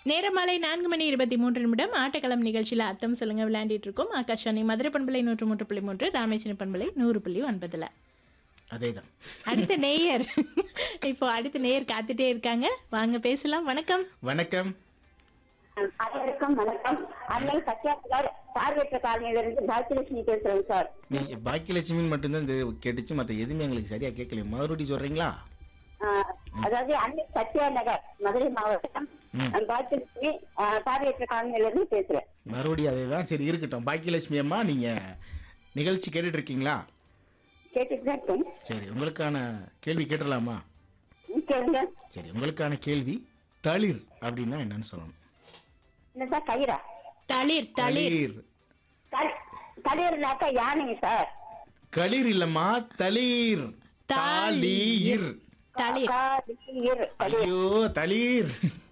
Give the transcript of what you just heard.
நேரம் மாலை நான்கு மணி இருபத்தி மூன்று நிமிடம் ஆட்டக்களம் நிகழ்ச்சியில் அர்த்தம் சொல்லுங்க விளையாண்டிட்டு இருக்கோம் ஆகாஷாணி மதுரை பண்பலை நூற்று மூன்று புள்ளி மூன்று ராமேஸ்வரி பண்பலை நூறு புள்ளி ஒன்பதுல அதே தான் அடுத்த நேயர் இப்போ அடுத்த நேயர் காத்துட்டே இருக்காங்க வாங்க பேசலாம் வணக்கம் வணக்கம் அனைவருக்கும் வணக்கம் அண்ணன் சத்யாபுகார் பார்வையற்ற காலனியிலிருந்து பாக்கியலட்சுமி பேசுறேன் சார் நீ பாக்கியலட்சுமின்னு மட்டும்தான் இந்த கேட்டுச்சு மற்ற எதுவுமே எங்களுக்கு சரியா கேட்கல மறுபடியும் சொல்றீங்களா ஆஹ், அதாவது அண்ணன் சத்யா நகர் மதுரை மாவட்டம் பாக்கியலட்சுமி ஆஹ், பார்வையற்ற காலனியிலிருந்து பேசுறேன் மறுபடியும் அதே தான் சரி இருக்கட்டும் பாக்கியலட்சுமி அம்மா நீங்க நிகழ்ச்சி கேட்டுட்டு இருக்கீங்களா கேட்டுட்டு தான் இருக்கேன் சரி உங்களுக்கான கேள்வி கேட்டுடலாமா ம், கேளுங்க சரி உங்களுக்கான கேள்வி தளிர் அப்படின்னா என்னன்னு சொல்லணும் என்ன சார் கயிறா தளிர் தளிர் தளிர் கள்- கயிறுனாக்கா யானைங்க சார் களிர் இல்லம்மா தளிர் தாளீர். தாளீர் தளிர் கயிறு ஐயோ தளிர்